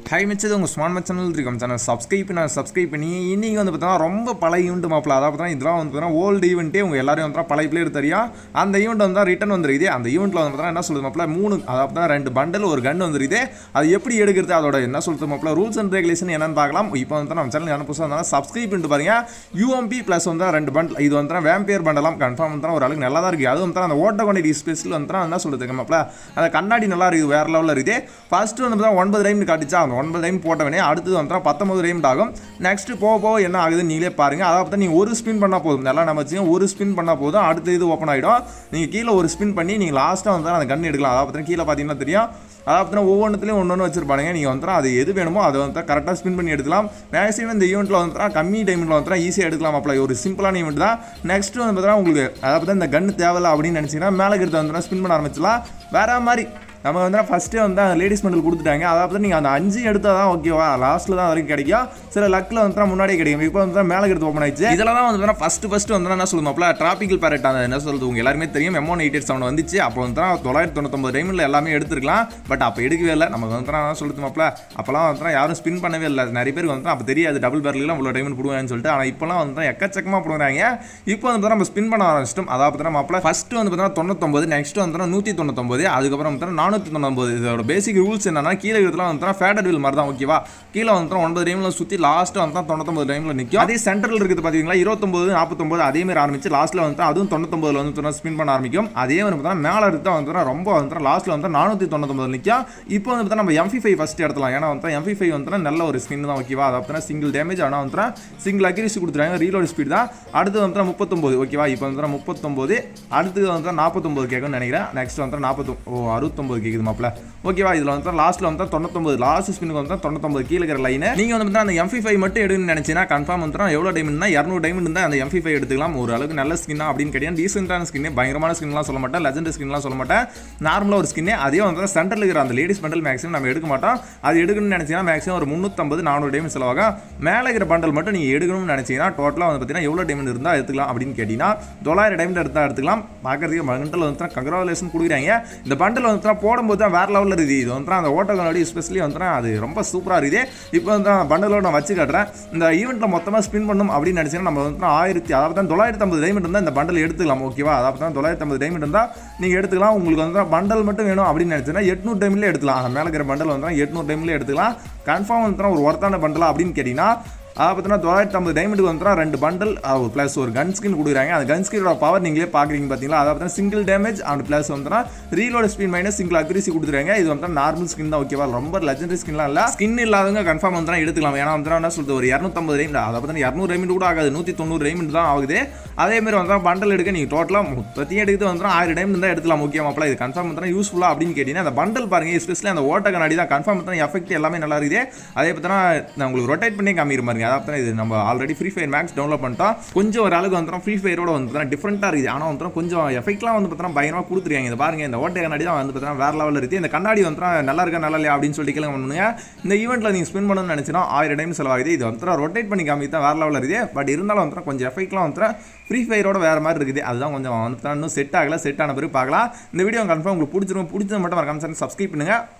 high மிச்சது உங்கள் smart much channel இருக்கும் சேனல் சப்ஸ்கிரைப் பண்ண சப்ஸ்கிரைப் பண்ணி இன்றைக்கி வந்து பார்த்தீங்கன்னா ரொம்ப பழைய ஈவெண்ட் மாப்பிள அதாவது பார்த்தீங்கன்னா இதெல்லாம் வந்து பார்த்தீங்கன்னா ஓல்டு ஈவெண்ட்டே உங்கள் எல்லாரும் வந்து பழைய பிளேயர் தெரியும் அந்த ஈவெண்ட் வந்து ரிட்டன் வந்துருக்குது அந்த ஈவெண்ட்டில் வந்து பார்த்தீங்கன்னா என்ன சொல்லுது மாப்பிள மூணு அதாவது பார்த்தீங்கன்னா ரெண்டு பண்டல் ஒரு கன் வந்துருக்குது அது எப்படி எடுக்கிறது அதோட என்ன சொல்லுது மாப்பிள ரூல்ஸ் அண்ட் ரெகுலேஷன் என்னன்னு பார்க்கலாம் இப்போ வந்து நம்ம சேனல் என்ன புதுசாக இருந்தாலும் சப்ஸ்கிரைப் பண்ணிட்டு பாருங்க யூஎம்பி ப்ளஸ் வந்து ரெண்டு பண்டல் இது வந்து வேம்பியர் பண்டலாம் கன்ஃபார்ம் வந்து ஒரு அளவுக்கு நல்லா தான் இருக்குது அது வந்து அந்த ஓட்ட கொண்ட ஸ்பெஷல் வந்து என்ன சொல்லுது மாப்பிள அந்த கண்ணாடி நல்லா இருக்குது வேறு லெவலில் இருக்குது ஃபர்ஸ்ட் வந்து பார்த்தா ஒன்பது டைம் காட்டுச்சா அந்த ஒன்பது டைம் போட்டவனே அடுத்தது வந்து பத்தொம்பது டைம் ஆகும் நெக்ஸ்ட் போக போக என்ன ஆகுதுன்னு நீங்களே பாருங்க அதாவது பார்த்தா நீங்கள் ஒரு ஸ்பின் பண்ணால் போதும் நல்லா நம்ம வச்சுங்க ஒரு ஸ்பின் பண்ணால் போதும் அடுத்த இது ஓப்பன் ஆகிடும் நீங்கள் கீழே ஒரு ஸ்பின் பண்ணி நீங்கள் லாஸ்ட்டாக வந்து அந்த கன் எடுக்கலாம் அதாவது பார்த்தா கீழே பார்த்தீங்கன்னா தெரியும் அதாவது பார்த்தீங்கன்னா ஒவ்வொன்றுத்துலையும் ஒன்று ஒன்று வச்சிருப்பாங்க நீங்கள் வந்து அது எது வேணுமோ அதை வந்து கரெக்டாக ஸ்பின் பண்ணி எடுக்கலாம் மேக்ஸிமம் இந்த ஈவெண்ட்டில் வந்து கம்மி டைமில் வந்து ஈஸியாக எடுக்கலாம் அப்பல ஒரு சிம்பிளான ஈவெண்ட் தான் நெக்ஸ்ட் வந்து பார்த்தீங்கன்னா உங்களுக்கு அதாவது பார்த்தா இந்த கன் தேவையில்ல அப்படின்னு நினச்சிங்கன்னா மேலே இருக்கிறத வந்து ஸ்பின் பண்ண ஆரம்பிச்சலாம் வேற மாதிரி நம்ம வந்து ஃபஸ்ட்டே வந்து லேடிஸ் மெண்டல் கொடுத்துட்டாங்க அதாவது நீங்கள் அந்த அஞ்சு எடுத்தால் தான் ஓகேவா லாஸ்ட்டில் தான் வரைக்கும் கிடைக்கும் சில லக்கில் வந்து முன்னாடியே கிடைக்கும் இப்போ வந்து மேலே எடுத்து ஓப்பன் ஆயிடுச்சு இதில் தான் வந்து ஃபஸ்ட்டு ஃபஸ்ட்டு வந்து என்ன சொல்லுவோம்ல டிராபிக்கல் பேரட் அந்த என்ன சொல்றது உங்க எல்லாருமே தெரியும் எம்ஓ எயிட் எயிட் செவன் வந்துச்சு அப்போ வந்து தொள்ளாயிரத்தி தொண்ணூத்தொம்பது டைமில் எல்லாமே எடுத்துருக்கலாம் பட் அப்போ எடுக்கவே இல்லை நம்ம வந்து என்ன சொல்லுமாப்ல அப்போலாம் வந்து யாரும் ஸ்பின் பண்ணவே இல்லை நிறைய பேருக்கு வந்து அப்போ தெரியாது டபுள் பேர்லாம் இவ்வளோ டைம் போடுவேன்னு சொல்லிட்டு ஆனால் இப்போலாம் வந்து எக்கச்சக்கமாக போடுறாங்க இப்போ வந்து நம்ம ஸ்பின் பண்ண ஆரம்பிச்சிட்டோம் அதாவது பார்த்தா மாப்பிள ஃபஸ்ட்டு வந்து பார்த்தீங்கன்னா தொண்ணூத்தொம்பது நெக்ஸ்ட் வந்து நூற்றி தொண்ணூத்தொம்பது அதுக்கப்புறம் வந்து நானூற்றி தொண்ணூத்தொம்பது இதோட பேசிக் ரூல்ஸ் என்னன்னா கீழே இருக்கிறதுலாம் வந்து ஃபேடர் வீல் மாதிரி தான் ஓகேவா கீழே வந்து ஒன்பது டைமில் சுற்றி லாஸ்ட்டு வந்து தொண்ணூத்தொம்பது டைமில் நிற்கும் அதே சென்டரில் இருக்குது பார்த்தீங்களா இருபத்தொம்பது நாற்பத்தொம்பது அதே மாதிரி ஆரம்பிச்சு லாஸ்ட்டில் வந்து அதுவும் தொண்ணூத்தொம்பதுல வந்து ஸ்பின் பண்ண ஆரம்பிக்கும் அதே மாதிரி பார்த்தா மேலே இருந்தால் வந்து ரொம்ப வந்து லாஸ்ட்டில் வந்து நானூற்றி தொண்ணூத்தொம்பது நிற்கும் இப்போ வந்து பார்த்தா நம்ம எம்பி ஃபைவ் ஃபஸ்ட் எடுத்தலாம் ஏன்னா வந்து எம்பி ஃபைவ் வந்து நல்ல ஒரு ஸ்கின் தான் ஓகேவா அது பார்த்தா சிங்கிள் டேமேஜ் ஆனால் வந்து சிங்கிள் அக்யூரிசி கொடுத்துருவாங்க ரீலோட் ஸ்பீட் தான் அடுத்து வந்து முப்பத்தொம்பது ஓகேவா இப்போ வந்து முப்பத்தொம்பது அடுத்து வந்து நாற்பத்தொம்பது கேட்கும்னு நினைக்கிறேன் நெக்ஸ்ட் வந்து நாற்பத்தொம்பது ஓ அறுபத்தொம்பது கேட்குது மாப்பிள ஓகேவா இதில் வந்து லாஸ்ட்டில் வந்து தொண்ணூத்தொம்பது லாஸ்ட் ஸ்பின்னுக்கு வந்து தொண்ணூத்தொம்பது கீழே இருக்கிற லைன் நீங்கள் வந்து பார்த்தா அந்த எம்பி ஃபைவ் மட்டும் எடுன்னு நினச்சினா கன்ஃபார்ம் வந்து எவ்வளோ டைமண்ட்னா இரநூறு டைமண்ட் இருந்தால் அந்த எம்பி ஃபைவ் எடுத்துக்கலாம் ஒரு அளவுக்கு நல்ல ஸ்கின்னா அப்படின்னு கேட்டீங்கன்னா டீசென்டான ஸ்கின் பயங்கரமான ஸ்கின்லாம் சொல்ல மாட்டேன் லெஜண்ட் ஸ்கின்லாம் சொல்ல மாட்டேன் நார்மலாக ஒரு ஸ்கின்னே அதே வந்து சென்டரில் இருக்கிற அந்த லேடிஸ் பண்டல் மேக்ஸிமம் நம்ம எடுக்க மாட்டோம் அது எடுக்கணும்னு நினச்சிங்கன்னா மேக்ஸிமம் ஒரு முந்நூற்றம்பது நானூறு டைமண்ட் செலவாகும் மேலே இருக்கிற பண்டல் மட்டும் நீங்கள் எடுக்கணும்னு நினச்சிங்கன்னா டோட்டலாக வந்து பார்த்தீங்கன்னா எவ்வளோ டைமண்ட் இருந்தால் எடுத்துக்கலாம் அப்படின்னு கேட்டிங்கன்னா தொள்ளாயிரம் டைமண்ட் எடுத்தால் எடுத்துக்கலாம் பார்க்கறதுக்கு பண்டல் வந்து கங்க்ராச்சுலேஷன் கொடுக்குறாங்க இந்த பண்டல் வந்து போடும்போது தான் வேறு லெவலில் இருக்குது இது வந்து அந்த ஓட்டோகனோட ஸ்பெஷலி வந்து அது ரொம்ப சூப்பராக இருக்குது இப்போ வந்து பண்டலோட நான் வச்சு காட்டுறேன் இந்த ஈவெண்ட்டில் மொத்தமாக ஸ்பின் பண்ணணும் அப்படின்னு நினச்சிங்கன்னா நம்ம வந்து ஆயிரத்தி அதாவது தான் தொள்ளாயிரத்தி ஐம்பது டைமண்ட் இருந்தால் இந்த பண்டல் எடுத்துக்கலாம் ஓகேவா அதாவது தான் தொள்ளாயிரத்தி ஐம்பது டைமண்ட் இருந்தால் நீங்கள் எடுத்துக்கலாம் உங்களுக்கு வந்து பண்டல் மட்டும் வேணும் அப்படின்னு நினச்சிங்கன்னா எட்நூறு டைம்லேயே எடுத்துக்கலாம் அந்த மேலே இருக்கிற பண்டல் வந்து எட்நூறு டைம்லேயே எடுத்துக்கலாம் கன்ஃபார்ம் வந்து ஒரு ஒர்த்தான பண்டலா அப்படின்னு கேட்டிங்கன்னா அதை பார்த்தீங்கன்னா தொள்ளாயிரத்தி ஐம்பது டைமண்டுக்கு வந்து ரெண்டு பண்டல் ப்ளஸ் ஒரு கன் ஸ்கின் கொடுக்குறாங்க அந்த கன் ஸ்கினோட பவர் நீங்களே பார்க்குறீங்க பார்த்தீங்களா அதை பார்த்தீங்கன்னா சிங்கிள் டேமேஜ் அண்ட் ப்ளஸ் வந்து reload speed minus single accuracy கொடுத்துருக்காங்க இது வந்து நார்மல் ஸ்கின் தான் ஓகேவா ரொம்ப லெஜண்டரி ஸ்கின்லாம் இல்லை ஸ்கின் இல்லாதவங்க கன்ஃபார்ம் வந்து எடுத்துக்கலாம் ஏன்னா வந்து என்ன சொல்றது ஒரு இரநூத்தம்பது டைம் அதை பார்த்தீங்கன்னா இரநூறு டைமண்ட் கூட ஆகாது நூற்றி தொண்ணூறு டைமண்ட் தான் ஆகுது அதே மாதிரி வந்து பண்டல் எடுக்க நீங்கள் டோட்டலாக முப்பத்தையும் எடுத்து வந்து ஆயிரம் டைம் இருந்தால் எடுத்துக்கலாம் முக்கியமாக இது கன்ஃபார்ம் வந்து யூஸ்ஃபுல்லாக அப்படின்னு கேட்டிங்கன்னா அந்த பண்டல் பாருங்க எஸ்பெஷலி அந்த ஓட்ட கண்ணாடி தான் கன்ஃபார்ம் வந்து எஃபெக்ட் எல்லாமே நல்லா இருக்குது அதே பார்த்தீங்கன்னா நான் உங்களுக்கு ரொட்டேட் பண்ணி காமிக்கிற பாருங்க அதாவது இது நம்ம already Free Fire Max download பண்ணிட்டோம் கொஞ்சம் ஒரு அளவுக்கு வந்து ஃப்ரீ ஃபயரோட வந்து பார்த்தீங்கன்னா டிஃப்ரெண்ட்டாக இருக்குது ஆனால் வந்து கொஞ்சம் எஃபெக்ட்லாம் வந்து பார்த்தீங்கன்னா பயங்கரமாக கொடுத்துருக்காங்க இந்த பாருங்க இந்த ஓட்டை கண்ணாடி தான் வந்து பார்த்தீங்கன்னா வேற லெவலில் இருக்குது இந்த கண்ணாடி வந்து நல்லா இருக்கா நல்லா இல்லையா அப்படின்னு சொல்லி கேளுங்க பண்ணுங்க இந்த ஈவெண்ட்டில் நீங்கள் ஸ்பெண்ட் பண்ணணும்னு நினச்சினா ஆயிரம் டைம் செலவாகுது இது வந்து ரொட்டேட் பண்ணி காமி தான் வேற லெவலில் இருக்குது பட் இருந்தாலும் வந்து கொஞ்சம் எஃபெக்ட்லாம் வந்து ஃப்ரீ ஃபயரோட வேறு மாதிரி இருக்குது அதுதான் கொஞ்சம் வந்து இன்னும் செட் ஆகல செட் ஆன பிறகு பார்க்கலாம் இந்த வீடியோ கன்ஃபார்ம் உங்களுக்கு பிடிச்சிருக்கும் பிடிச்சது மட்டும் மறக்காம சப்ஸ்கிரைப் பண்ணுங்கள்